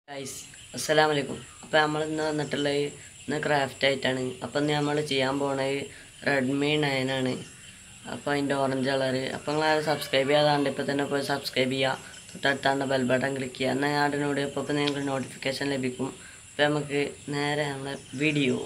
guys അസ്സലാമു അലൈക്കും അപ്പോൾ നമ്മൾ ഇന്ന് വന്നിട്ടുള്ളത് ഇന്ന് ക്രാഫ്റ്റ് ആയിട്ടാണ് അപ്പോൾ ഇന്ന് നമ്മൾ ചെയ്യാൻ പോണത് റെഡ്മി നയൻ ആണ് അപ്പോൾ അതിൻ്റെ ഓറഞ്ച് കളറ് അപ്പോൾ നിങ്ങൾ സബ്സ്ക്രൈബ് ചെയ്യാതാണ്ട് ഇപ്പോൾ തന്നെ പോയി സബ്സ്ക്രൈബ് ചെയ്യുക തൊട്ടടുത്താണ്ട് ബെൽ ബട്ടൺ ക്ലിക്ക് ചെയ്യുക എന്നാൽ ഞാൻ അതിനോട് ഇപ്പോൾ ഇപ്പോൾ നിങ്ങൾക്ക് നോട്ടിഫിക്കേഷൻ ലഭിക്കും അപ്പോൾ നമുക്ക് നേരെ നമ്മളെ വീഡിയോ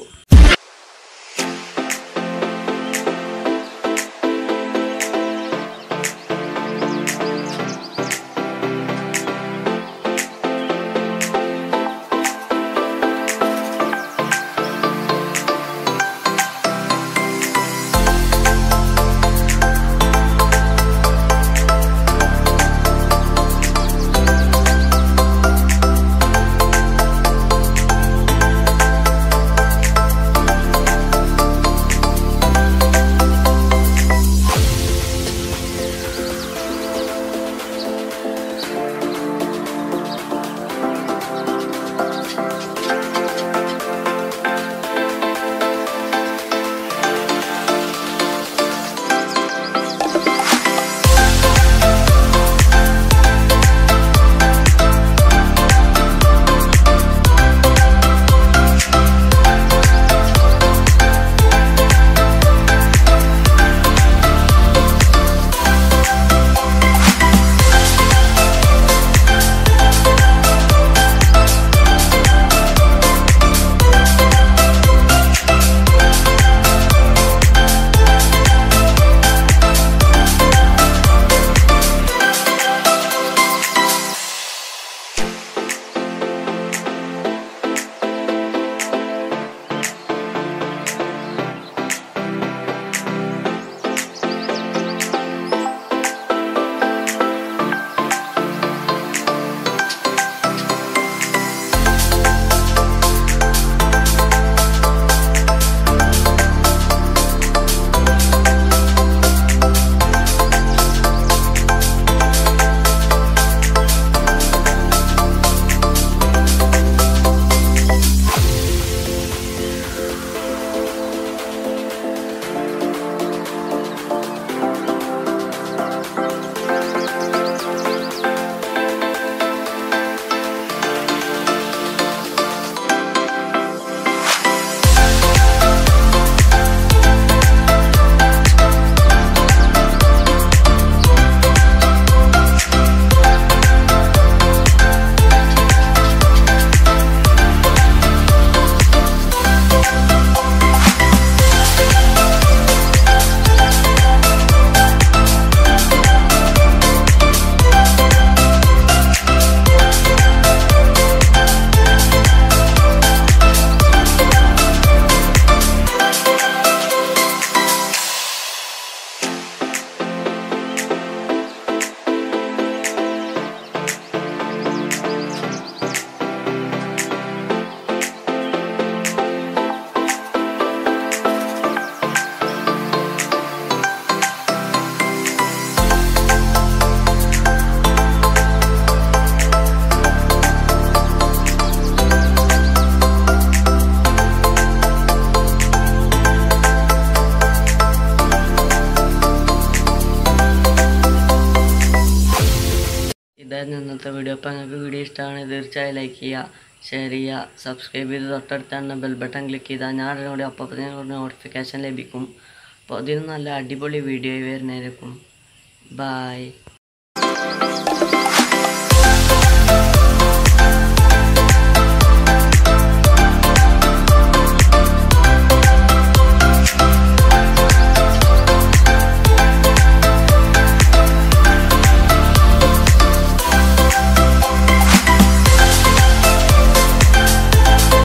ഇതായിരുന്നു ഇന്നത്തെ വീഡിയോ അപ്പോൾ നിങ്ങൾക്ക് വീഡിയോ ഇഷ്ടമാണെങ്കിൽ തീർച്ചയായും ലൈക്ക് ചെയ്യുക ഷെയർ ചെയ്യുക സബ്സ്ക്രൈബ് ചെയ്ത് തൊട്ടടുത്താണ് ബെൽ ബട്ടൺ ക്ലിക്ക് ചെയ്താൽ ഞാൻ അതിനോട് അപ്പോൾ നിങ്ങൾക്ക് നോട്ടിഫിക്കേഷൻ ലഭിക്കും അപ്പോൾ അതിന് നല്ല അടിപൊളി വീഡിയോ വരുന്നതായിരിക്കും ബായ്